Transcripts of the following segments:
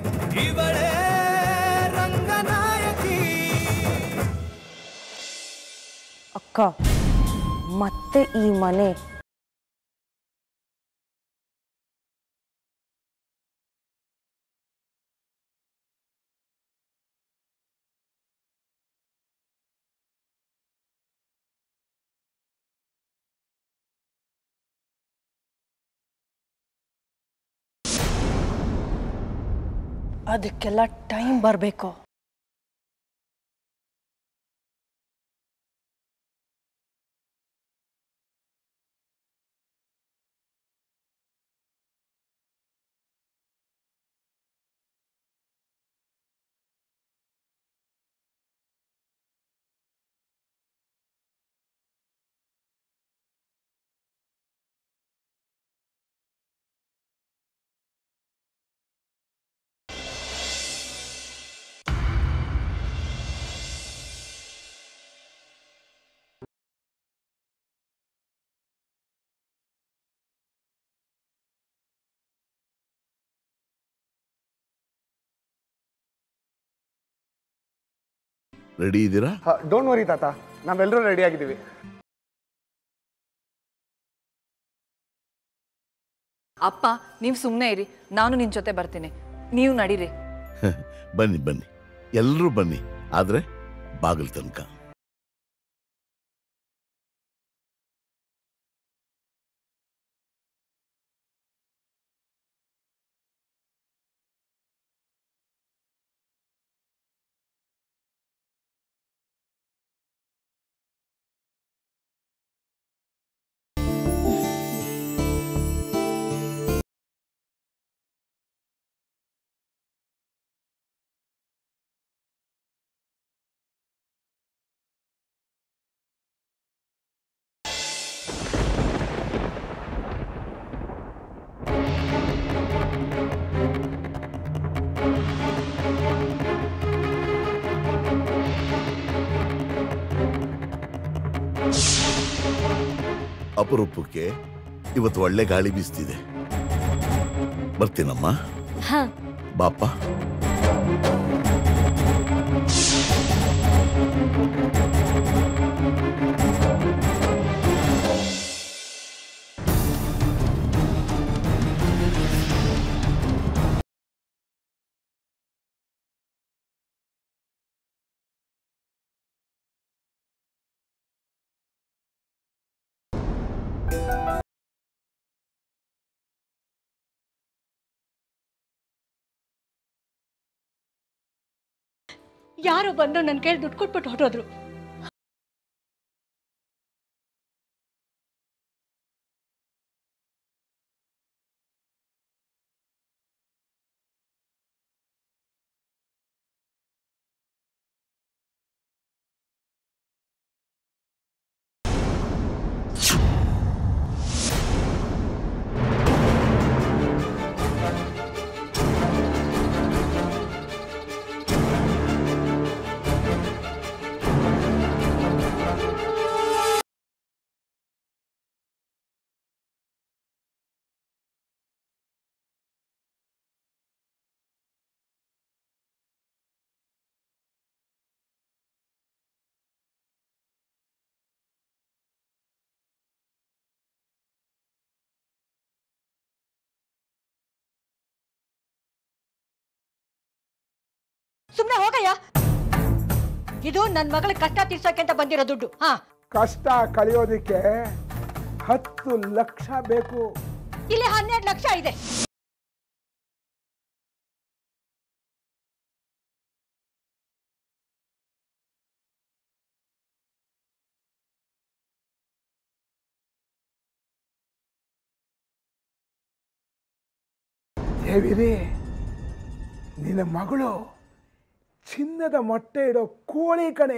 ಇವಳೇ ರಂಗನಾಯಕಿ ಅಕ್ಕ ಮತ್ತೆ ಈ ಮನೆ ಅದಕ್ಕೆಲ್ಲ ಟೈಮ್ ಬರಬೇಕು ರೆಡಿ ಇದ್ದೀರಾ ಡೋಂಟ್ ವರಿ ತಾತ ನಾವೆಲ್ಲರೂ ರೆಡಿ ಆಗಿದ್ದೀವಿ ಅಪ್ಪ ನೀವು ಸುಮ್ಮನೆ ಇರಿ ನಾನು ನಿನ್ನ ಜೊತೆ ಬರ್ತೀನಿ ನೀವು ನಡೀರಿ ಬನ್ನಿ ಬನ್ನಿ ಎಲ್ಲರೂ ಬನ್ನಿ ಆದ್ರೆ ಬಾಗಿಲು ತನಕ ಅಪರೂಪಕ್ಕೆ ಇವತ್ತು ಒಳ್ಳೆ ಗಾಳಿ ಬೀಸ್ತಿದೆ ಬರ್ತೀನಮ್ಮ ಬಾಪ ಯಾರೋ ಬಂದು ನನ್ನ ಕೈಲಿ ದುಡ್ಡು ಕೊಟ್ಬಿಟ್ಟು ಹೊರಟೋದ್ರು ಸುಮ್ಮನೆ ಹೋಗಯ್ಯ ಇದು ನನ್ನ ಮಗಳ ಕಷ್ಟ ತೀರ್ಸೋಕೆ ಅಂತ ಬಂದಿರೋ ದುಡ್ಡು ಹಾ ಕಷ್ಟ ಕಳೆಯೋದಕ್ಕೆ ಹತ್ತು ಲಕ್ಷ ಬೇಕು ಇಲ್ಲಿ ಹನ್ನೆರಡು ಲಕ್ಷ ಇದೆ ದೇವಿರಿ ನಿನ್ನ ಮಗಳು ಚಿನ್ನದ ಮೊಟ್ಟೆ ಇಡೋ ಕೋಳಿ ಕಣೆ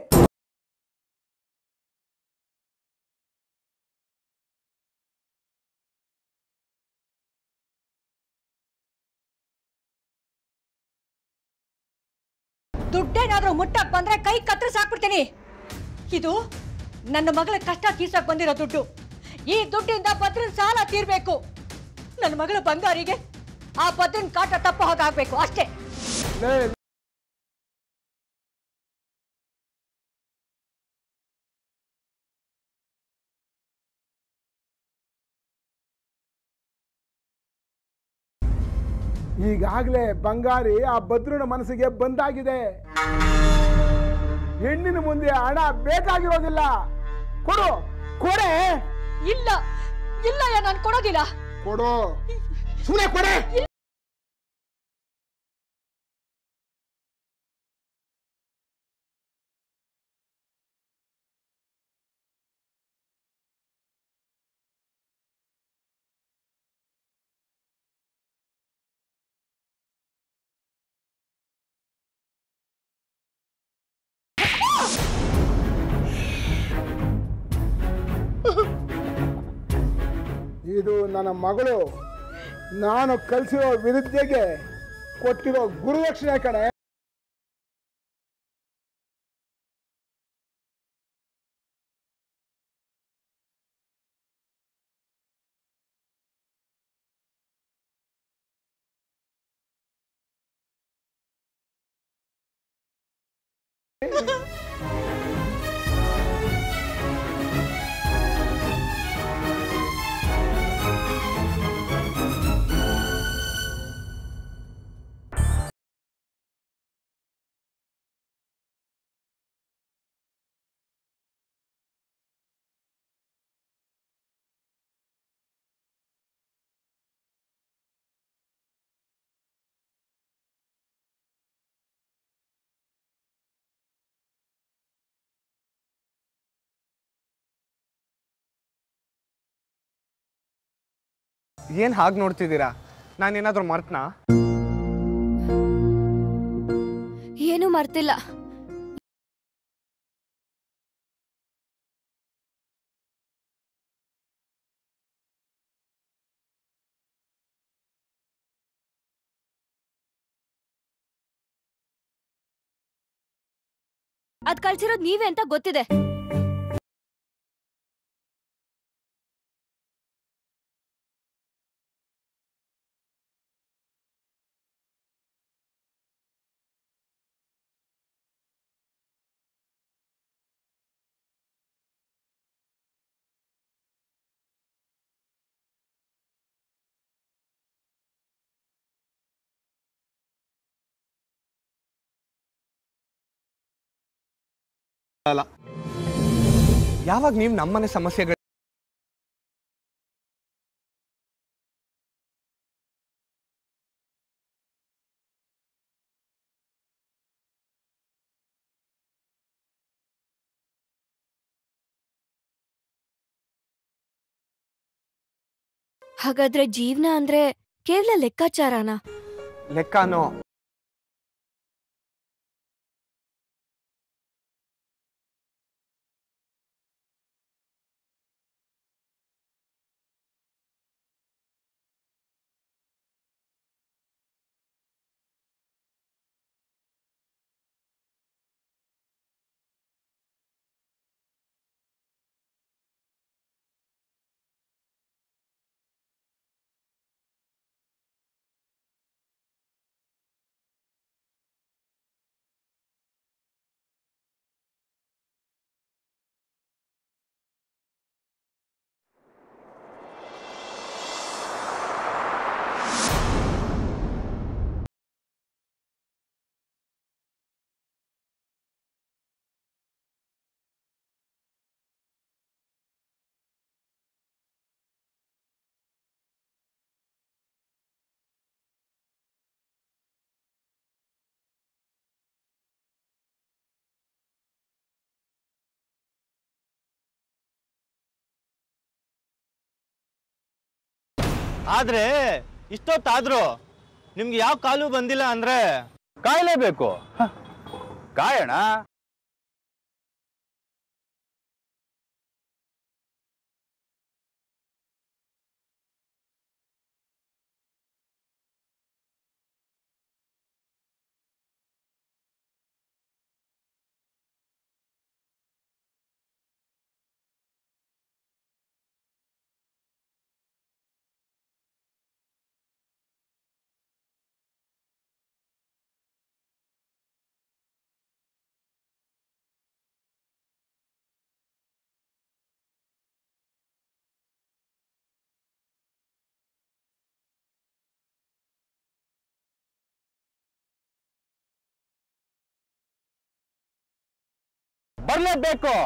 ದುಡ್ಡೇನಾದ್ರೂ ಮುಟ್ಟಕ್ ಬಂದ್ರೆ ಕೈ ಕತ್ತರಿಸಿ ಹಾಕ್ಬಿಡ್ತೀನಿ ಇದು ನನ್ನ ಮಗಳ ಕಷ್ಟ ತೀರ್ಸಕ್ ಬಂದಿರೋ ದುಡ್ಡು ಈ ದುಡ್ಡಿಂದ ಭದ್ರನ್ ಸಾಲ ತೀರ್ಬೇಕು ನನ್ನ ಮಗಳ ಬಂಗಾರಿಗೆ ಆ ಬದ್ರನ್ ಕಾಟ ತಪ್ಪ ಹೋಗಾಗ್ಬೇಕು ಅಷ್ಟೇ ಲೇ ಈಗಾಗಲೇ ಬಂಗಾರಿ ಆ ಭದ್ರನ ಮನಸ್ಸಿಗೆ ಬಂದಾಗಿದೆ ಹೆಣ್ಣಿನ ಮುಂದೆ ಹಣ ಬೇಕಾಗಿರೋದಿಲ್ಲ ಕೊಡು ಕೊಡೆ ಇಲ್ಲ ಇಲ್ಲ ನಾನು ಕೊಡೋದಿಲ್ಲ ಕೊಡು ಸುಮ್ಮನೆ ಕೊಡೆ ಇದು ನನ್ನ ಮಗಳು ನಾನು ಕಲಿಸಿರೋ ವಿರುದ್ಧೆಗೆ ಕೊಟ್ಟಿರೋ ಗುರುದಕ್ಷಿಣೆ ಕಣೆ ಏನು ಹಾಗೆ ನೋಡ್ತಿದ್ದೀರಾ ನಾನೇನಾದರೂ ಮರ್ತನಾ ಏನೂ ಮರ್ತಿಲ್ಲ ಅದ್ ಕಳ್ಸಿರೋದ್ ನೀವೇ ಅಂತ ಗೊತ್ತಿದೆ ಅಲ್ಲ ಯಾವಾಗ ನೀವು ನಮ್ಮನೆ ಸಮಸ್ಯೆಗಳು ಹಾಗಾದ್ರೆ ಜೀವನ ಅಂದ್ರೆ ಕೇವಲ ಲೆಕ್ಕಾಚಾರನಾ ಲೆಕ್ಕನೋ ಆದ್ರೆ ಇಷ್ಟೊತ್ತಾದ್ರೂ ನಿಮ್ಗೆ ಯಾವ ಕಾಲು ಬಂದಿಲ್ಲ ಅಂದ್ರೆ ಕಾಯ್ಲೇಬೇಕು ಕಾಯಣ ಬರ್ಲೇಬೇಕು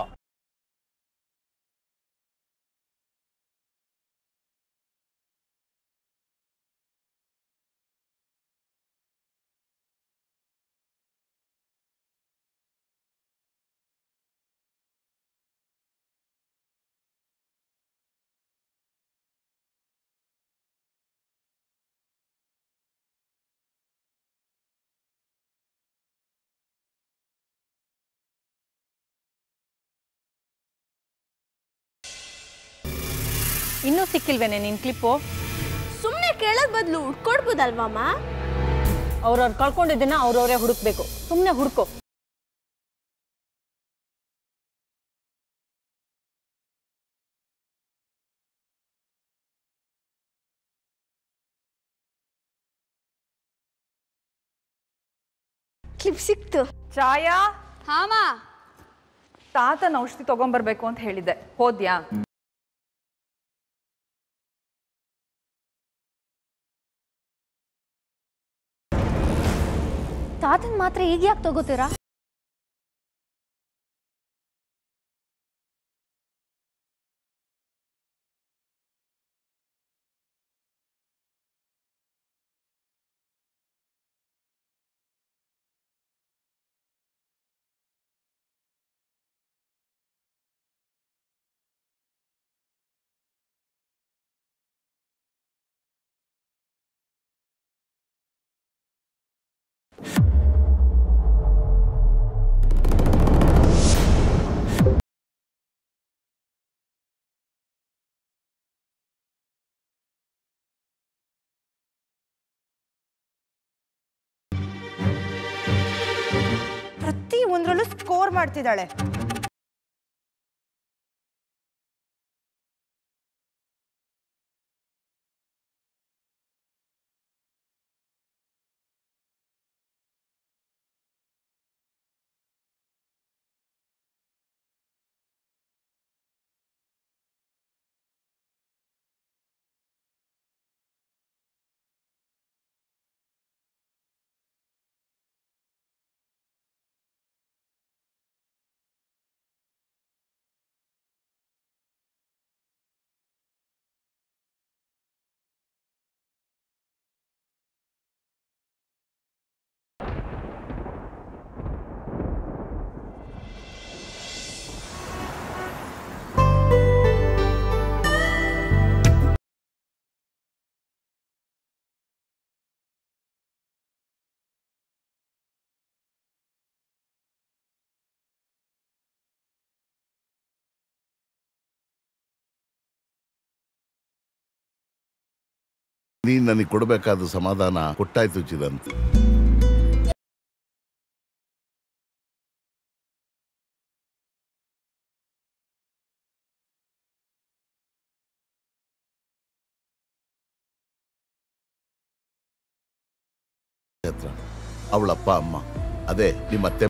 ಇನ್ನೂ ಸಿಕ್ಕಿಲ್ವೇನೆ ನಿನ್ ಕ್ಲಿಪ್ಪು ಸುಮ್ಮನೆ ಕೇಳೋದ್ ಬದಲು ಉಟ್ಕೊಡ್ಬೋದಲ್ವಮ್ಮ ಅವ್ರವ್ರು ಕಳ್ಕೊಂಡಿದ್ದನ್ನ ಅವ್ರವ್ರೇ ಹುಡುಕ್ಬೇಕು ಸುಮ್ಮನೆ ಹುಡುಕೋ ಕ್ಲಿಪ್ ಸಿಕ್ತು ಛಾಯಾ ಹಾಮ ತಾತನ ಔಷಧಿ ತಗೊಂಬರ್ಬೇಕು ಅಂತ ಹೇಳಿದ್ದೆ ಹೋದ್ಯಾ ತಾತನ್ ಮಾತ್ರ ಈಗ ಯಾಕೆ ತಗೋತೀರಾ ಪ್ರತಿ ಒಂದ್ರಲ್ಲೂ ಸ್ಕೋರ್ ಮಾಡ್ತಿದ್ದಾಳೆ ನೀನ್ ನನಗೆ ಕೊಡಬೇಕಾದ ಸಮಾಧಾನ ಕೊಟ್ಟಾಯ್ತು ಚಿದಂತ್ ಹತ್ರ ಅವಳ ಅಪ್ಪ ಅಮ್ಮ ಅದೇ ನಿಮ್ಮ ಅತ್ತೆ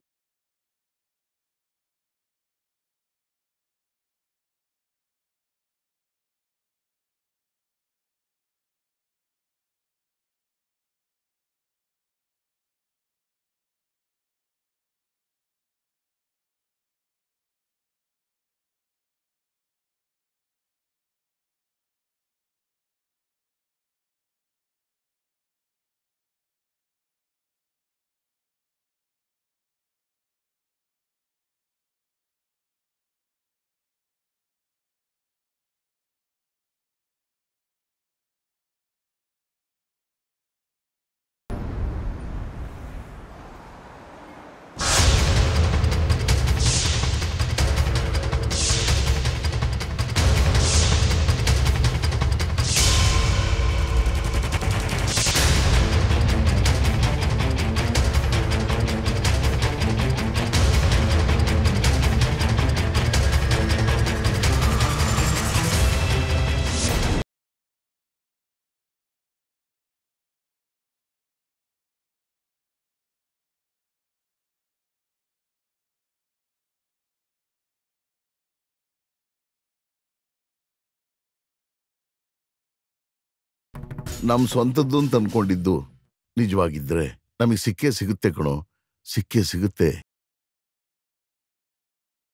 ನಮ್ ಸ್ವಂತದ್ದು ಅಂತ ಅನ್ಕೊಂಡಿದ್ದು ನಿಜವಾಗಿದ್ರೆ ನಮಗೆ ಸಿಕ್ಕೇ ಸಿಗುತ್ತೆ ಕಣೋ ಸಿಕ್ಕೇ ಸಿಗುತ್ತೆ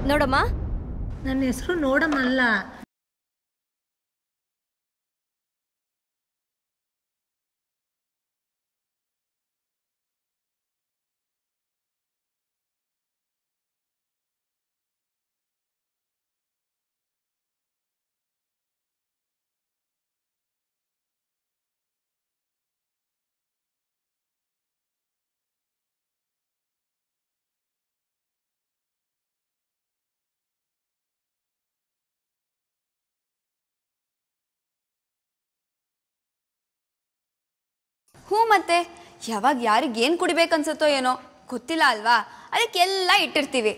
ನೋಡಮ್ಮ ನನ್ನ ಹೆಸರು ನೋಡಮಲ್ಲ ಹ್ಞೂ ಮತ್ತೆ ಯಾವಾಗ ಯಾರಿಗೆ ಏನು ಕುಡಿಬೇಕನ್ಸುತ್ತೋ ಏನೋ ಗೊತ್ತಿಲ್ಲ ಅಲ್ವಾ ಅದಕ್ಕೆಲ್ಲ ಇಟ್ಟಿರ್ತೀವಿ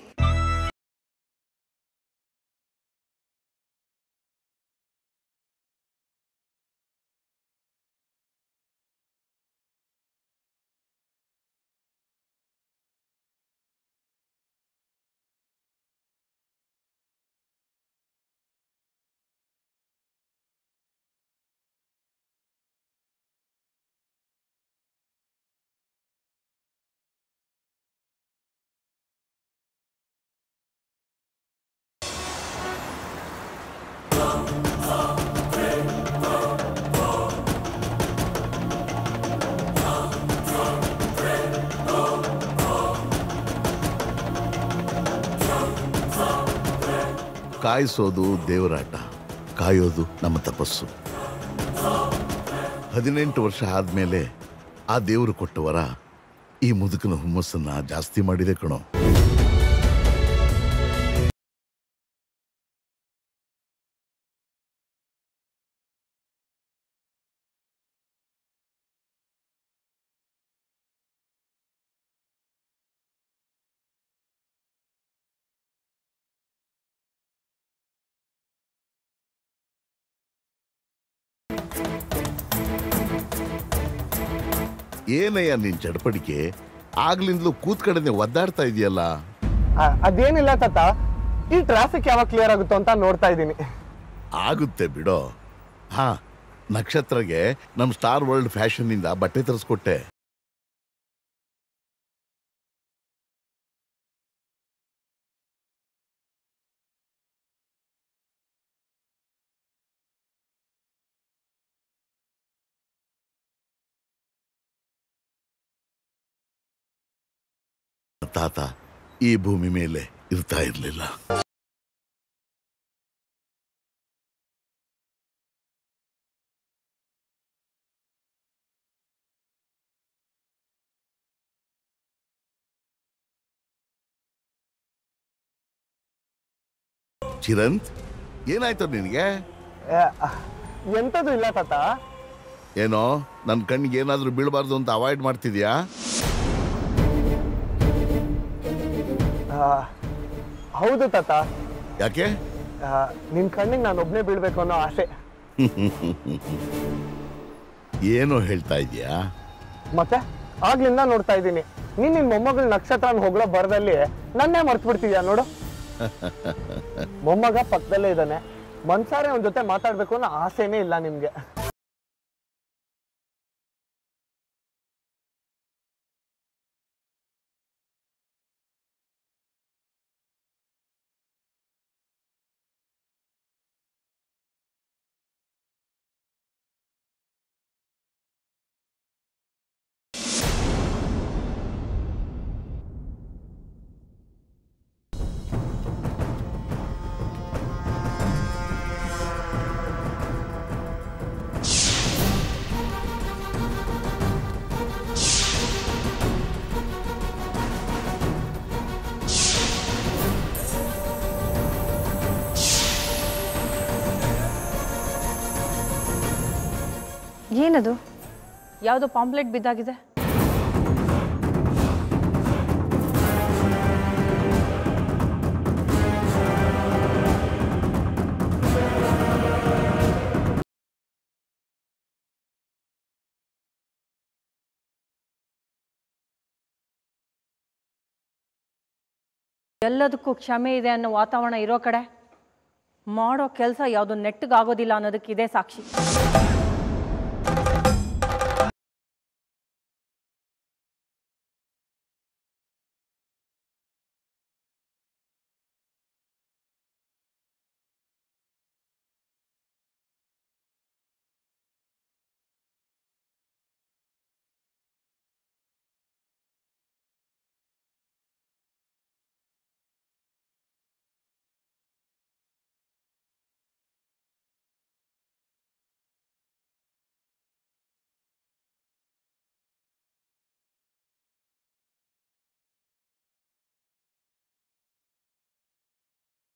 ಕಾಯಿಸೋದು ದೇವರಾಟ ಕಾಯೋದು ನಮ್ಮ ತಪಸ್ಸು ಹದಿನೆಂಟು ವರ್ಷ ಆದ್ಮೇಲೆ ಆ ದೇವರು ಕೊಟ್ಟ ವರ ಈ ಮುದುಕನ ಹುಮ್ಮಸ್ಸನ್ನ ಜಾಸ್ತಿ ಮಾಡಿದೆ ಕಣೋ ಏನಯ್ಯ ನಿನ್ ಚಡಪಡಿಕೆ ಆಗ್ಲಿಂದಲೂ ಕೂತ್ ಕಡೆನೆ ಒದ್ದಾಡ್ತಾ ಇದೆಯಲ್ಲ ಆ- ಅದೇನಿಲ್ಲ ತಾತ ಈ ಟ್ರಾಫಿಕ್ ಯಾವಾಗ ಕ್ಲಿಯರ್ ಆಗುತ್ತೋ ಅಂತ ನೋಡ್ತಾ ಇದ್ದೀನಿ ಆಗುತ್ತೆ ಬಿಡೋ ಹಾ ನಕ್ಷತ್ರಗೆ ನಮ್ ಸ್ಟಾರ್ ವರ್ಲ್ಡ್ ಫ್ಯಾಷನ್ ಇಂದ ಬಟ್ಟೆ ತರಿಸ್ಕೊಟ್ಟೆ ತಾತ ಈ ಭೂಮಿ ಮೇಲೆ ಇರ್ತಾ ಇರ್ಲಿಲ್ಲ ಚಿರಂತ್ ಏನಾಯ್ತು ನಿನಗೆ ಎಂಥದ್ದು ಇಲ್ಲ ತಾತ ಏನೋ ನನ್ನ ಕಣ್ಣಿಗೆ ಏನಾದ್ರೂ ಬೀಳಬಾರ್ದು ಅಂತ ಅವಾಯ್ಡ್ ಮಾಡ್ತಿದ್ಯಾ ಆ, ಹೌದು ತಾತ ಯಾಕೆ ಆ, ನಿನ್ ಕಣ್ಣಿಗೆ ನಾನು ಒಬ್ನೇ ಬೀಳ್ಬೇಕು ಅನ್ನೋ ಆಸೆ ಏನೋ ಹೇಳ್ತಾ ಇದೀಯಾ ಮತ್ತೆ ಆಗ್ಲಿಂದ ನೋಡ್ತಾ ಇದ್ದೀನಿ ನೀನ್ ನಿನ್ ಮೊಮ್ಮಗಳ ನಕ್ಷತ್ರನ ಹೊಗಳೋ ಬರದಲ್ಲಿ ನನ್ನೇ ಮರ್ತು ಬಿಡ್ತಿದ್ಯಾ ನೋಡು ಮೊಮ್ಮಗ ಪಕ್ಕದಲ್ಲೇ ಇದ್ದಾನೆ ಮನ್ಸಾರೆ ಅವನ ಜೊತೆ ಮಾತಾಡ್ಬೇಕು ಅನ್ನೋ ಆಸೆನೇ ಇಲ್ಲ ನಿಮ್ಗೆ ಏನದು ಯಾವುದೋ ಪಾಂಪ್ಲೆಟ್ ಬಿದ್ದಾಗಿದೆ ಎಲ್ಲದಕ್ಕೂ ಕ್ಷಮೆ ಇದೆ ಅನ್ನೋ ವಾತಾವರಣ ಇರೋ ಕಡೆ ಮಾಡೋ ಕೆಲಸ ಯಾವುದು ನೆಟ್ಟಗಾಗೋದಿಲ್ಲ ಅನ್ನೋದಕ್ಕೆ ಇದೇ ಸಾಕ್ಷಿ